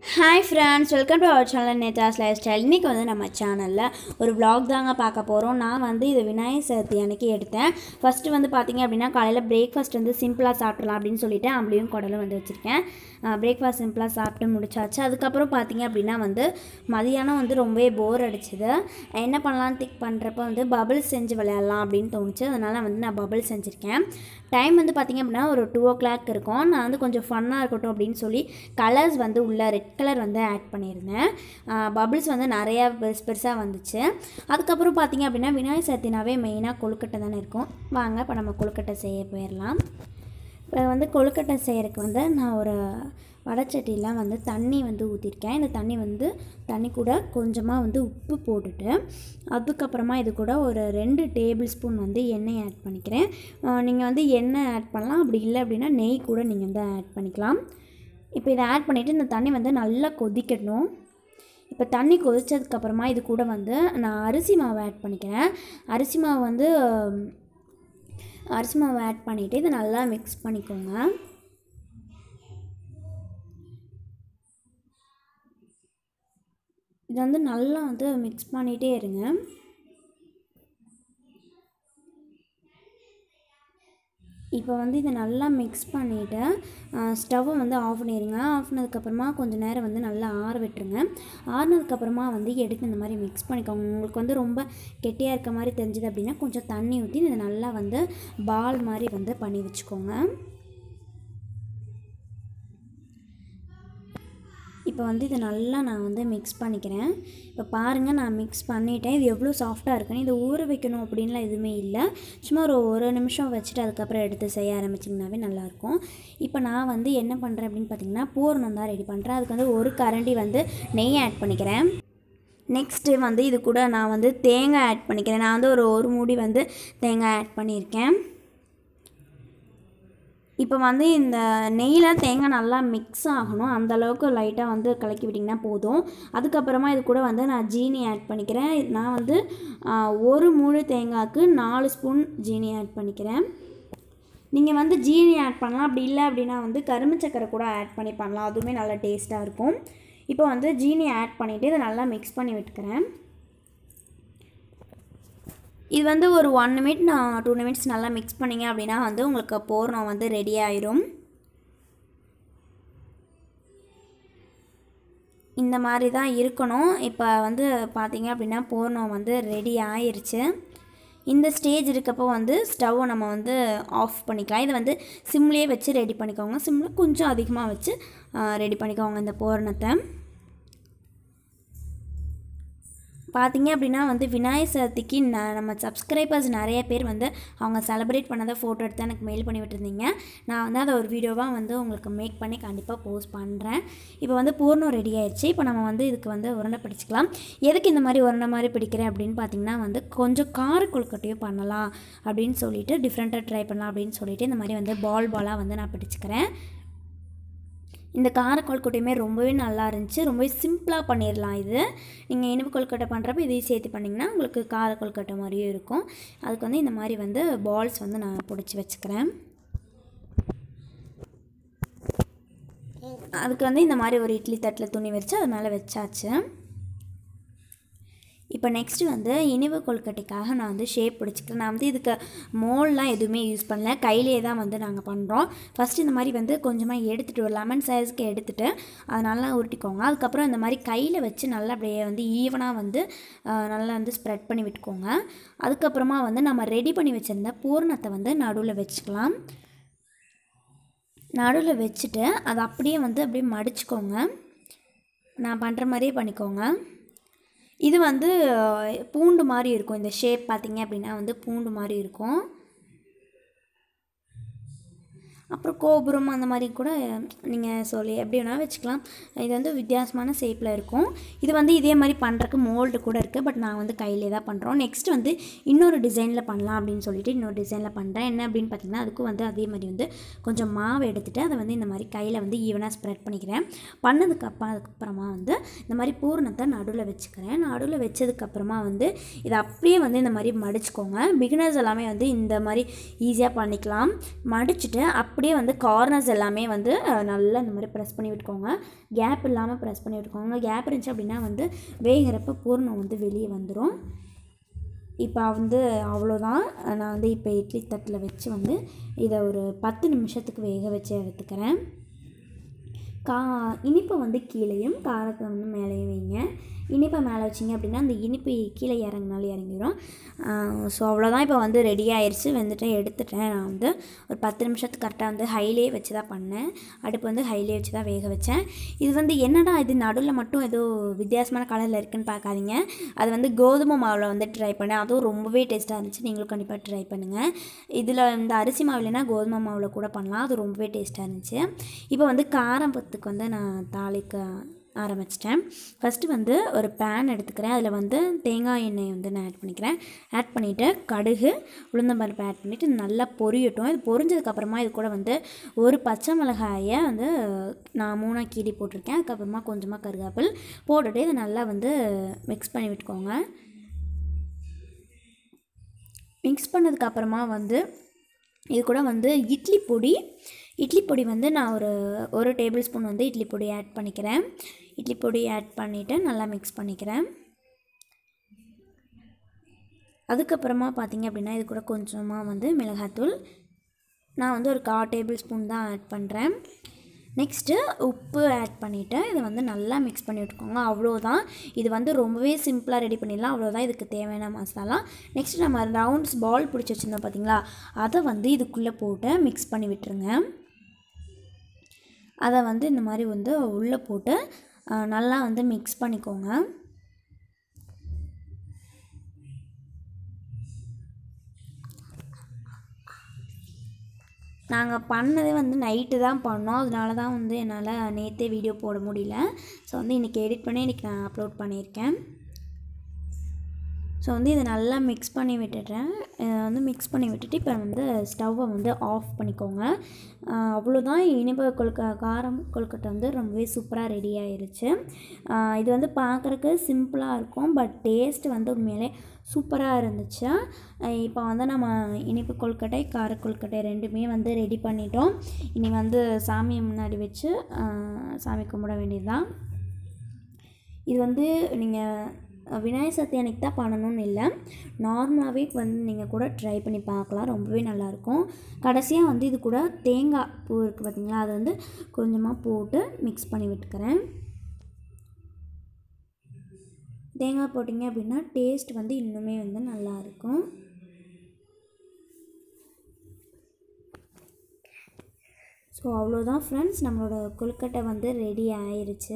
hi friends welcome to our channel Netra's lifestyle இன்றைக்கி வந்து நம்ம சேனலில் ஒரு vlog தாங்க பார்க்க போகிறோம் நான் வந்து இது விநாயகர் சதுர்த்தி அன்னைக்கு எடுத்தேன் ஃபஸ்ட்டு வந்து பார்த்தீங்க அப்படின்னா காலையில் பிரேக்ஃபாஸ்ட் வந்து சிம்பிளாக சாப்பிட்றலாம் அப்படின்னு சொல்லிட்டு அம்பளியும் குடலும் வந்து வச்சுருக்கேன் பிரேக்ஃபாஸ்ட் சிம்பிளாக சாப்பிட்டு முடிச்சாச்சு அதுக்கப்புறம் பார்த்தீங்க அப்படின்னா வந்து மதியானம் வந்து ரொம்பவே போர் அடிச்சுது என்ன பண்ணலான்னு திக் பண்ணுறப்ப வந்து பபிள்ஸ் செஞ்சு விளையாடலாம் அப்படின்னு தோணுச்சு அதனால் வந்து நான் பபிள்ஸ் செஞ்சுருக்கேன் டைம் வந்து பார்த்திங்க அப்படின்னா ஒரு டூ ஓ கிளாக் இருக்கும் நான் வந்து கொஞ்சம் ஃபன்னாக இருக்கட்டும் அப்படின்னு சொல்லி கலர்ஸ் வந்து உள்ள ரெட் கலர் வந்து ஆட் பண்ணியிருந்தேன் பபிள்ஸ் வந்து நிறையா பெருசு பெருசாக வந்துச்சு அதுக்கப்புறம் பார்த்திங்க அப்படின்னா விநாயகர் சதுர்த்தினாவே மெயினாக கொழுக்கட்டை தானே இருக்கும் வாங்க இப்போ நம்ம கொழுக்கட்டை செய்ய போயிடலாம் இப்போ வந்து கொழுக்கட்டை செய்கிறதுக்கு வந்து நான் ஒரு வடச்சட்டியில் வந்து தண்ணி வந்து ஊற்றிருக்கேன் இந்த தண்ணி வந்து தண்ணி கூட கொஞ்சமாக வந்து உப்பு போட்டுட்டு அதுக்கப்புறமா இது கூட ஒரு ரெண்டு டேபிள் ஸ்பூன் வந்து எண்ணெய் ஆட் பண்ணிக்கிறேன் நீங்கள் வந்து எண்ணெய் ஆட் பண்ணலாம் அப்படி இல்லை அப்படின்னா நெய் கூட நீங்கள் வந்து ஆட் பண்ணிக்கலாம் இப்போ இதை ஆட் பண்ணிவிட்டு இந்த தண்ணி வந்து நல்லா கொதிக்கணும் இப்போ தண்ணி கொதிச்சதுக்கப்புறமா இது கூட வந்து நான் அரிசி மாவு ஆட் பண்ணிக்கிறேன் அரிசி மாவு வந்து உம், அரிசி மாவு ஆட் பண்ணிவிட்டு இதை நல்லா மிக்ஸ் பண்ணிக்கோங்க இது வந்து நல்லா வந்து மிக்ஸ் பண்ணிகிட்டே இருங்க இப்போ வந்து இதை நல்லா மிக்ஸ் பண்ணிவிட்டு ஸ்டவ்வை வந்து ஆஃப் பண்ணிடுங்க ஆஃப் பண்ணதுக்கப்புறமா கொஞ்சம் நேரம் வந்து நல்லா ஆற விட்டுருங்க ஆறுனதுக்கப்புறமா வந்து எடுத்து இந்த மாதிரி மிக்ஸ் பண்ணிக்கோங்க உங்களுக்கு வந்து ரொம்ப கெட்டியாக இருக்க மாதிரி தெரிஞ்சுது அப்படின்னா கொஞ்சம் தண்ணி ஊற்றி இதை நல்லா வந்து பால் மாதிரி வந்து பண்ணி வச்சுக்கோங்க இப்போ வந்து இதை நல்லா நான் வந்து மிக்ஸ் பண்ணிக்கிறேன் இப்போ பாருங்கள் நான் மிக்ஸ் பண்ணிட்டேன் இது எவ்வளோ சாஃப்டாக இருக்குன்னு இதை ஊற வைக்கணும் அப்படின்லாம் எதுவுமே இல்லை சும்மா ஒரு ஒரு நிமிஷம் வச்சுட்டு அதுக்கப்புறம் எடுத்து செய்ய ஆரம்பிச்சிங்கனாவே நல்லாயிருக்கும் இப்போ நான் வந்து என்ன பண்ணுறேன் அப்படின்னு பார்த்தீங்கன்னா பூரணம் தான் ரெடி பண்ணுறேன் அதுக்கு வந்து ஒரு கரண்டி வந்து நெய் ஆட் பண்ணிக்கிறேன் நெக்ஸ்ட்டு வந்து இது கூட நான் வந்து தேங்காய் ஆட் பண்ணிக்கிறேன் நான் வந்து ஒரு ஒரு மூடி வந்து தேங்காய் ஆட் பண்ணியிருக்கேன் இப்போ வந்து இந்த நெய்யில் தேங்காய் நல்லா மிக்ஸ் ஆகணும் அந்த அளவுக்கு லைட்டாக வந்து கலக்கி விட்டிங்கன்னா போதும் அதுக்கப்புறமா இது கூட வந்து நான் ஜீனி ஆட் பண்ணிக்கிறேன் நான் வந்து ஆ, ஒரு முழு தேங்காய்க்கு நாலு ஸ்பூன் ஜீனி ஆட் பண்ணிக்கிறேன் நீங்கள் வந்து ஜீனி ஆட் பண்ணலாம் அப்படி இல்லை அப்படின்னா வந்து கரும்பு சக்கரை கூட ஆட் பண்ணி பண்ணலாம் அதுவுமே நல்லா டேஸ்ட்டாக இருக்கும் இப்போ வந்து ஜீனி ஆட் பண்ணிவிட்டு இதை நல்லா மிக்ஸ் பண்ணி விட்டுக்கிறேன் இது வந்து ஒரு ஒன் மினிட் நான் டூ மினிட்ஸ் நல்லா மிக்ஸ் பண்ணிங்க அப்படின்னா வந்து உங்களுக்கு பூர்ணம் வந்து ரெடி ஆயிரும் இந்த மாதிரி தான் இருக்கணும் இப்போ வந்து பார்த்தீங்க அப்படின்னா பூர்ணம் வந்து ரெடி ஆயிருச்சு இந்த ஸ்டேஜ் இருக்கப்போ வந்து ஸ்டவ்வை நம்ம வந்து ஆஃப் பண்ணிக்கலாம் இதை வந்து சிம்லேயே வச்சு ரெடி பண்ணிக்கோங்க சிம்மில் கொஞ்சம் அதிகமாக வச்சு ரெடி பண்ணிக்கோங்க இந்த பூரணத்தை பார்த்தீங்க அப்படின்னா வந்து விநாயகர் சதுர்த்திக்கு ந- நம்ம சப்ஸ்கிரைபர்ஸ் நிறைய பேர் வந்து அவங்க செலிப்ரேட் பண்ணதை ஃபோட்டோ எடுத்து எனக்கு மெயில் பண்ணி விட்டுருந்தீங்க நான் வந்து அதை ஒரு வீடியோவாக வந்து உங்களுக்கு மேக் பண்ணி கண்டிப்பாக போஸ்ட் பண்ணுறேன் இப்போ வந்து பூர்ணம் ரெடி ஆயிடுச்சு இப்போ நம்ம வந்து இதுக்கு வந்து உருண்டை பிடிச்சிக்கலாம் எதுக்கு இந்த மாதிரி உருண்டை மாதிரி பிடிக்கிறேன் அப்படின்னு பார்த்தீங்கன்னா வந்து கொஞ்சம் கார கொழுக்கட்டையும் பண்ணலாம் அப்படின்னு சொல்லிட்டு டிஃப்ரெண்ட்டாக ட்ரை பண்ணலாம் அப்படின்னு சொல்லிட்டு இந்த மாதிரி வந்து பால் பாலாக வந்து நான் பிடிச்சிக்கிறேன் இந்த கார கொழுக்கட்டையுமே ரொம்பவே நல்லா இருந்துச்சு ரொம்பவே சிம்பிளாக பண்ணிடலாம் இது நீங்கள் இனிப்பு கொழுக்கட்டை பண்ணுறப்ப இதையும் சேர்த்து பண்ணிங்கன்னா உங்களுக்கு கார கொழுக்கட்டை மாதிரியும் இருக்கும் அதுக்கு வந்து இந்த மாதிரி வந்து பால்ஸ் வந்து நான் பிடிச்சி வச்சுக்கிறேன் அதுக்கு வந்து இந்த மாதிரி ஒரு இட்லி தட்டில் துணி வச்சு அது மேலே வச்சாச்சு இப்போ நெக்ஸ்ட்டு வந்து இனிவு கொழுக்கட்டைக்காக நான் வந்து ஷேப் பிடிச்சிக்கிறேன் நான் வந்து இதுக்கு மோல்லாம் எதுவுமே யூஸ் பண்ணல கையிலேயே தான் வந்து நாங்கள் பண்ணுறோம் ஃபஸ்ட்டு இந்த மாதிரி வந்து கொஞ்சமாக எடுத்துகிட்டு ஒரு லெமன் சைஸ்க்கு எடுத்துகிட்டு அதை நல்லா உருட்டிக்கோங்க அதுக்கப்புறம் இந்த மாதிரி கையில் வச்சு நல்லா அப்படியே வந்து ஈவனாக வந்து ஆஹ், நல்லா வந்து ஸ்ப்ரெட் பண்ணி விட்டுக்கோங்க அதுக்கப்புறமா வந்து நம்ம ரெடி பண்ணி வச்சுருந்த பூரணத்தை வந்து நடுவில் வச்சுக்கலாம் நடுவில் வச்சுட்டு அதை அப்படியே வந்து அப்படியே மடிச்சுக்கோங்க நான் பண்ணுற மாதிரியே பண்ணிக்கோங்க இது வந்து அஹ், பூண்டு மாதிரி இருக்கும் இந்த ஷேப் பார்த்தீங்க அப்படின்னா வந்து பூண்டு மாதிரி இருக்கும் அப்புறம் கோபுரம் அந்த மாதிரி கூட நீங்கள் சொல்லி எப்படி வேணால் வச்சுக்கலாம் இது வந்து வித்தியாசமான ஷேப்பில் இருக்கும் இது வந்து இதே மாதிரி பண்ணுறக்கு மோல்டு கூட இருக்குது பட் நான் வந்து கையிலே தான் பண்ணுறோம் நெக்ஸ்ட் வந்து இன்னொரு டிசைனில் பண்ணலாம் அப்படின்னு சொல்லிட்டு இன்னொரு டிசைனில் பண்ணுறேன் என்ன அப்படின்னு பார்த்தீங்கன்னா அதுக்கும் வந்து அதே மாதிரி வந்து கொஞ்சம் மாவு எடுத்துகிட்டு அதை வந்து இந்த மாதிரி கையில் வந்து ஈவனாக ஸ்ப்ரெட் பண்ணிக்கிறேன் பண்ணதுக்கு அப்புறம் அதுக்கப்புறமா வந்து இந்த மாதிரி பூரணத்தை நடுவில் வச்சுக்கிறேன் நடுவில் வச்சதுக்கப்புறமா வந்து இதை அப்படியே வந்து இந்த மாதிரி மடிச்சுக்கோங்க பிகினர்ஸ் எல்லாமே வந்து இந்த மாதிரி ஈஸியாக பண்ணிக்கலாம் மடிச்சுட்டு அப்படியே அப்படியே வந்து கார்னர்ஸ் எல்லாமே வந்து அஹ், நல்லா இந்த மாதிரி ப்ரெஸ் பண்ணி விட்டுக்கோங்க கேப் இல்லாமல் ப்ரெஸ் பண்ணி விட்டுக்கோங்க கேப் இருந்துச்சு அப்படின்னா வந்து வேகிறப்ப பூர்ணம் வந்து வெளியே வந்துடும் இப்போ வந்து அவ்வளோதான் நான் வந்து இப்போ இட்லி தட்டில் வச்சு வந்து இதை ஒரு பத்து நிமிஷத்துக்கு வேக வச்சு எடுத்துக்கிறேன் கா இனிப்பை வந்து கீழேயும் காரத்தை வந்து மேலேயும் வைங்க இனிப்பை மேலே வச்சிங்க அப்படின்னா அந்த இனிப்பு கீழே இறங்கினாலும் இறங்கிடும் ஸோ அவ்வளோதான் இப்போ வந்து ரெடி ஆயிடுச்சு வந்துட்டு எடுத்துட்டேன் நான் வந்து ஒரு பத்து நிமிஷத்துக்கு கரெக்டாக வந்து ஹைலே வச்சு தான் பண்ணேன் அடுப்பு வந்து ஹைலே வச்சு தான் வேக வச்சேன் இது வந்து என்னடா இது நடுவில் மட்டும் ஏதோ வித்தியாசமான கலரில் இருக்குன்னு பார்க்காதீங்க அது வந்து கோதுமை மாவில் வந்து ட்ரை பண்ணேன் அதுவும் ரொம்பவே டேஸ்ட்டாக இருந்துச்சு நீங்களும் கண்டிப்பாக ட்ரை பண்ணுங்கள் இதில் இந்த அரிசி மாவுலனா கோதுமை மாவில் கூட பண்ணலாம் அது ரொம்பவே டேஸ்ட்டாக இருந்துச்சு இப்போ வந்து காரம்பத்துக்கு வந்து நான் தாளிக்க ஆரம்பிச்சிட்டேன் ஃபஸ்ட்டு வந்து ஒரு பேன் எடுத்துக்கிறேன் அதில் வந்து தேங்காய் எண்ணெய் வந்து நான் ஆட் பண்ணிக்கிறேன் ஆட் பண்ணிவிட்டு கடுகு உளுந்தம்பருப்பு ஆட் பண்ணிவிட்டு நல்லா பொரியட்டும் இது பொரிஞ்சதுக்கப்புறமா இது கூட வந்து ஒரு பச்சை மிளகாயை வந்து நான் மூணாக கீறி போட்டிருக்கேன் அதுக்கப்புறமா கொஞ்சமாக கருவேப்பில் போட்டுட்டு இதை நல்லா வந்து மிக்ஸ் பண்ணி விட்டுக்கோங்க மிக்ஸ் பண்ணதுக்கப்புறமா வந்து இது கூட வந்து இட்லி பொடி இட்லி பொடி வந்து நான் ஒரு ஒரு டேபிள் ஸ்பூன் வந்து இட்லி பொடி ஆட் பண்ணிக்கிறேன் இட்லி பொடி ஆட் பண்ணிவிட்டு நல்லா மிக்ஸ் பண்ணிக்கிறேன் அதுக்கப்புறமா பார்த்தீங்க அப்படின்னா இது கூட கொஞ்சமாக வந்து மிளகாத்தூள் நான் வந்து ஒரு கால் டேபிள் ஸ்பூன் தான் ஆட் பண்ணுறேன் நெக்ஸ்ட்டு உப்பு ஆட் பண்ணிவிட்டு இதை வந்து நல்லா மிக்ஸ் பண்ணி விட்டுக்கோங்க அவ்வளோதான் இது வந்து ரொம்பவே சிம்பிளாக ரெடி பண்ணிடலாம் அவ்வளோதான் இதுக்கு தேவையான மசாலா நெக்ஸ்ட் நம்ம ரவுண்ட்ஸ் பால் பிடிச்சி வச்சுருந்தோம் பார்த்தீங்களா அதை வந்து இதுக்குள்ளே போட்டு மிக்ஸ் பண்ணி விட்டுருங்க அதை வந்து இந்த மாதிரி வந்து உள்ளே போட்டு அஹ், நல்லா வந்து மிக்ஸ் பண்ணிக்கோங்க நாங்கள் பண்ணதே வந்து நைட்டு தான் பண்ணோம் அதனால தான் வந்து என்னால் நேற்றே வீடியோ போட முடியல ஸோ வந்து இன்றைக்கி எடிட் பண்ணி இன்றைக்கி நான் அப்லோட் பண்ணியிருக்கேன் ஸோ வந்து இதை நல்லா மிக்ஸ் பண்ணி விட்டுட்டேன் இதை வந்து மிக்ஸ் பண்ணி விட்டுட்டு இப்போ வந்து ஸ்டவ்வை வந்து ஆஃப் பண்ணிக்கோங்க ஆஹ் அவ்வளோதான் இனிப்பு கொழுக்க காரம் கொழுக்கட்டை வந்து ரொம்பவே சூப்பராக ரெடி ஆயிருச்சு ஆஹ் இது வந்து பார்க்குறக்கு சிம்பிளாக இருக்கும் பட் டேஸ்ட் வந்து உண்மையிலே சூப்பராக இருந்துச்சு ஆஹ் இப்போ வந்து நம்ம இனிப்பு கொழுக்கட்டை கார கொழுக்கட்டை ரெண்டுமே வந்து ரெடி பண்ணிட்டோம் இனி வந்து சாமியை முன்னாடி வச்சு ஆஹ் சாமி கும்பிட வேண்டியதுதான் இது வந்து நீங்கள் விநாயகர் சதுர்த்தி அன்னைக்கு தான் பண்ணணும்னு இல்லை நார்மலாகவே வந்து நீங்கள் கூட ட்ரை பண்ணி பார்க்கலாம் ரொம்பவே நல்லாயிருக்கும் கடைசியாக வந்து இது கூட தேங்காய் பூ இருக்குது பார்த்தீங்களா அதை வந்து கொஞ்சமாக போட்டு மிக்ஸ் பண்ணி விட்டுக்கிறேன் தேங்காய் போட்டிங்க அப்படின்னா டேஸ்ட் வந்து இன்னுமே வந்து நல்லாயிருக்கும் ஸோ அவ்வளோதான் ஃப்ரெண்ட்ஸ் நம்மளோட கொழுக்கட்டை வந்து ரெடி ஆயிருச்சு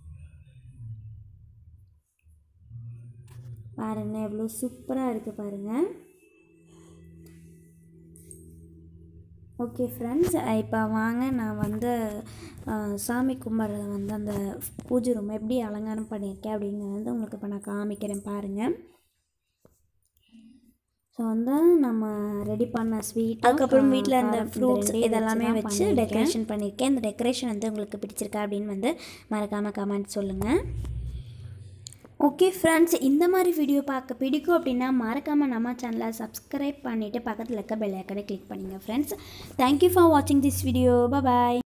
பாருங்க எவ்வளோ சூப்பராக இருக்குது பாருங்கள் ஓகே ஃப்ரெண்ட்ஸ் இப்போ வாங்க நான் வந்து அஹ், சாமி கும்பிட்றத வந்து அந்த பூஜை ரூம் எப்படி அலங்காரம் பண்ணியிருக்கேன் அப்படிங்கிறத வந்து உங்களுக்கு இப்போ நான் காமிக்கிறேன் பாருங்கள் ஸோ வந்து நம்ம ரெடி பண்ண ஸ்வீட் அதுக்கப்புறம் வீட்டில் இருந்த ஃப்ரூட்ஸ் இதெல்லாமே வச்சு டெக்கரேஷன் பண்ணியிருக்கேன் இந்த டெக்கரேஷன் வந்து உங்களுக்கு பிடிச்சிருக்கா அப்படின்னு வந்து மறக்காமல் கமெண்ட் சொல்லுங்கள் ஓகே ஃப்ரெண்ட்ஸ் இந்த மாதிரி வீடியோ பார்க்க பிடிக்கும் அப்படின்னா மறக்காமல் நம்ம சேனலை சப்ஸ்கிரைப் பண்ணிவிட்டு பக்கத்தில் இருக்க பெல் ஐக்கனை கிளிக் பண்ணுங்கள் ஃப்ரெண்ட்ஸ் தேங்க்யூ ஃபார் வாட்சிங் திஸ் வீடியோ பாய்